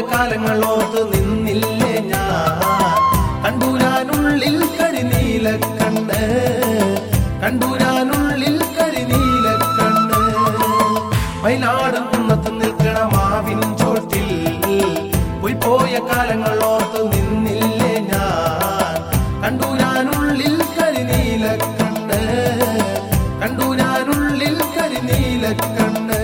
കാലങ്ങൾ ഓർത്ത് നിന്നില്ലേ ഞാൻ കണ്ടു ഞാനുള്ളിൽ കരിനീല കണ്ണ് കണ്ടു ഞാനുള്ളിൽ കരിനീല കണ്ണ് വയനാട് കുന്നത്ത് നിൽക്കണ മാവിൻ ചോട്ടിൽ പോയി പോയ കാലങ്ങൾ ഓർത്ത് നിന്നില്ലേ ഞാൻ കണ്ടു ഞാനുള്ളിൽ കരിനീല കണ്ണ് കണ്ടു ഞാനുള്ളിൽ കരിനീല കണ്ണ്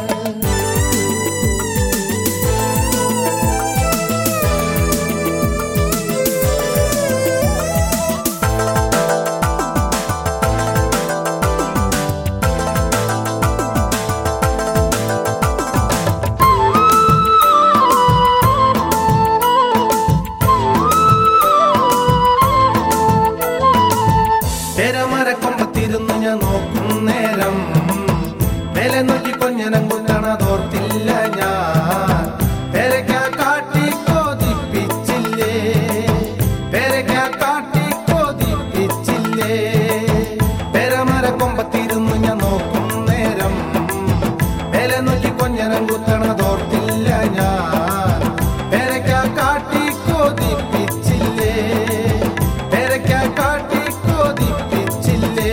പെരമരക്കൊമ്പത്തിരുന്ന് ഞാൻ നോക്കും നേരം മേലെ നോക്കി കൊഞ്ഞനം കുഞ്ഞണതോർത്തില്ല ഞാൻ പെരക്കാ കാട്ടി കോതിപ്പിച്ചില്ലേ പെരക്കാ കാട്ടി കോതിപ്പിച്ചില്ലേ പെരമരക്കൊമ്പത്തിരുന്ന് ഞാൻ നോക്കും നേരം മേലെ നോക്കി കൊഞ്ഞനം കുത്തണതോർത്തില്ല ഞാൻ പെരക്കാ കാട്ടി കോതിപ്പിച്ചില്ലേ പെരക്കാ കാട്ടി കോതിപ്പിച്ചില്ലേ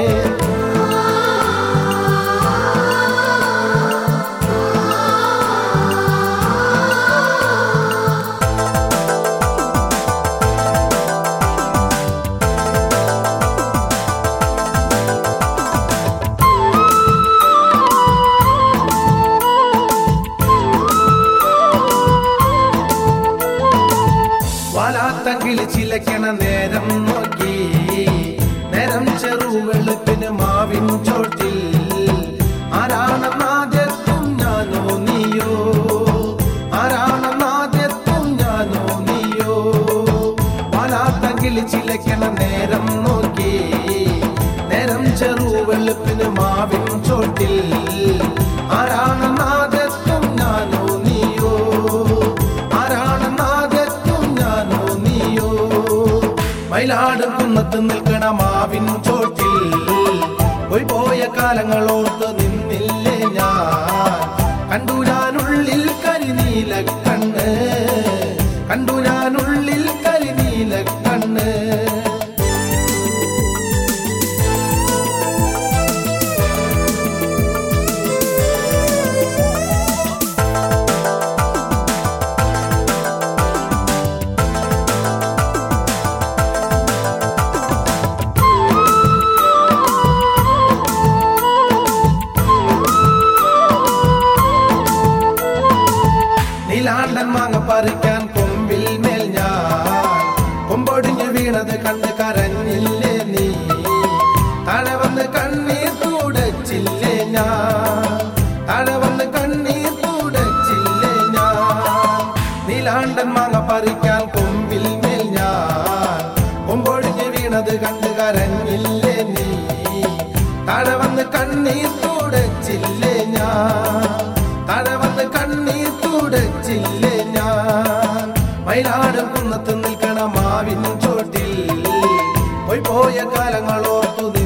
വലാത്ത കിളിച്ചിലക്കണ നേരം നോക്കി നേരം ചെറു വെളുപ്പിന് മാവിൻ ചോട്ടിൽ ആരാണെന്നാദ്യത്തും ഞാനോ നീയോ ആരാണെന്നാദ്യത്തും ഞാനോ നീയോ വലാത്ത കിളിച്ചിലക്കണ നേരം നോക്കി നേരം ചെറു വെളുപ്പിന് മാവിൻ ചോട്ടിൽ ആരാണെന്നാദ്യത്തും ഞാനോ നീയോ ആരാണെന്നാദ്യത്തും ഞാനോ നീയോ മയിലാട് കുന്നത്ത് നിൽക്കണ മാവിൻ ചോട്ടിൽ പോയി പോയ കാലങ്ങൾ ഓർത്ത് നിന്നില്ലേ ഞാൻ കണ്ടു ഞാനുള്ളിൽ കരിനീല കണ്ണ് കണ്ടു ഞാനുള്ളിൽ കരിനീല കണ്ണ് നീലാണ്ടൻ മാങ്ങ പറിക്കാൻ കൊമ്പിൽ മേൽ ഞാൻ കൊമ്പൊടിഞ്ഞു വീണത് കണ്ട് കരഞ്ഞില്ലേ നീ താഴെ വന്ന് കണ്ണീർ തുടച്ചില്ലേ ഞാൻ താഴെ വന്ന് കണ്ണീർ തുടച്ചില്ലേ ഞാൻ നീലാണ്ടൻ മാങ്ങ പറിക്കാൻ കൊമ്പിൽ മേൽ ഞാൻ കൊമ്പൊടിഞ്ഞു വീണത് കണ്ട് കരഞ്ഞില്ലേ നീ താഴെ വന്ന് കണ്ണീർ തുടച്ചില്ലേ ഞാൻ താഴെ വന്ന് കണ്ണീർ തുടച്ചില്ലേ ഞാൻ വയനാട് കുന്നത്ത് നിൽക്കണ മാവിൻ ചോട്ടിൽ പോയി പോയ കാലങ്ങൾ ഓർത്തു